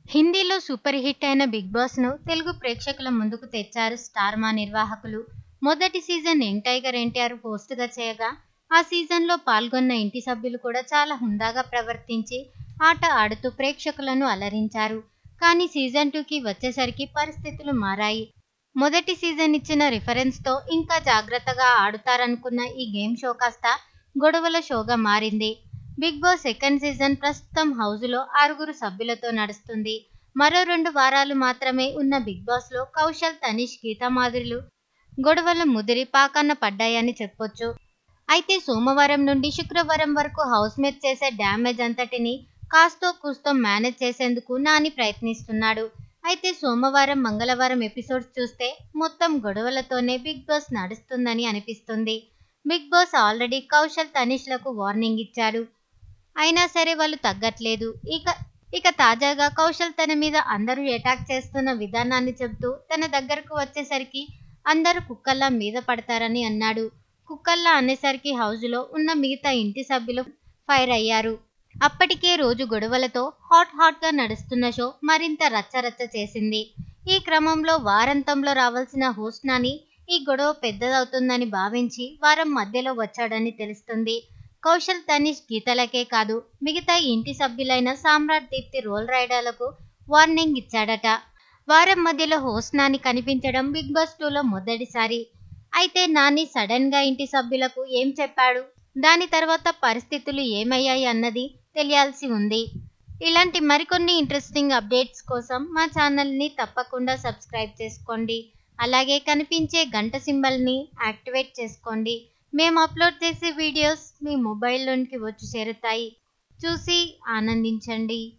హిందీలో super hit అయిన big బాస్ను తెలుగు ప్రేక్షకుల ముందుకు తెచ్చారు స్టార్ మా నిర్వాహకులు మొదటి సీజన్ యంగ్ టైగర్ ఎన్టీఆర్ హోస్ట్గా చేయగా ఆ సీజన్లో పాల్గొన్న ఇంటి సభ్యులు కూడా చాలా హుందాగా ప్రవర్తించి ఆట ఆడుతూ ప్రేక్షకులను అలరించారు కానీ సీజన్ టూకి వచ్చేసరికి పరిస్థితులు మారాయి మొదటి సీజన్ ఇచ్చిన రిఫరెన్స్తో ఇంకా జాగ్రత్తగా ఆడుతారనుకున్న ఈ గేమ్ షో కాస్త గొడవల షోగా మారింది బిగ్ బాస్ సెకండ్ సీజన్ ప్రస్తుతం హౌజ్లో ఆరుగురు సభ్యులతో నడుస్తుంది మరో రెండు వారాలు మాత్రమే ఉన్న బిగ్ బాస్లో కౌశల్ తనీష్ గీతామాధురులు గొడవల ముదిరి పాకన్న పడ్డాయని చెప్పొచ్చు అయితే సోమవారం నుండి శుక్రవారం వరకు హౌస్ మేట్ చేసే డ్యామేజ్ అంతటిని కాస్తో కూస్తో మేనేజ్ చేసేందుకు నాని ప్రయత్నిస్తున్నాడు అయితే సోమవారం మంగళవారం ఎపిసోడ్స్ చూస్తే మొత్తం గొడవలతోనే బిగ్ బాస్ నడుస్తుందని అనిపిస్తుంది బిగ్ బాస్ ఆల్రెడీ కౌశల్ తనీష్లకు వార్నింగ్ ఇచ్చాడు అయినా సరే వాళ్ళు తగ్గట్లేదు ఇక ఇక తాజాగా కౌశల్ తన మీద అందరూ అటాక్ చేస్తున్న విధానాన్ని చెబుతూ తన దగ్గరకు వచ్చేసరికి అందరూ కుక్కల్లా మీద పడతారని అన్నాడు కుక్కల్లా అనేసరికి హౌజ్లో ఉన్న మిగతా ఇంటి సభ్యులు ఫైర్ అయ్యారు అప్పటికే రోజు గొడవలతో హాట్ హాట్గా నడుస్తున్న షో మరింత రచ్చరచ్చ చేసింది ఈ క్రమంలో వారాంతంలో రావాల్సిన హోస్ట్ నాని ఈ గొడవ పెద్దదవుతుందని భావించి వారం మధ్యలో వచ్చాడని తెలుస్తుంది కౌశల్ తనీష్ గీతలకే కాదు మిగతా ఇంటి సభ్యులైన సామ్రాట్ దీప్తి రోల్ రైడర్లకు వార్నింగ్ ఇచ్చాడట వారం మధ్యలో హోస్ట్ నాని కనిపించడం బిగ్ బాస్ టూలో మొదటిసారి అయితే నాని సడన్ గా ఇంటి సభ్యులకు ఏం చెప్పాడు దాని తర్వాత పరిస్థితులు ఏమయ్యాయి అన్నది తెలియాల్సి ఉంది ఇలాంటి మరికొన్ని ఇంట్రెస్టింగ్ అప్డేట్స్ కోసం మా ఛానల్ని తప్పకుండా సబ్స్క్రైబ్ చేసుకోండి అలాగే కనిపించే గంట సింబల్ని యాక్టివేట్ చేసుకోండి మేము అప్లోడ్ చేసే వీడియోస్ మీ మొబైల్లోనికి వచ్చి చేరుతాయి చూసి ఆనందించండి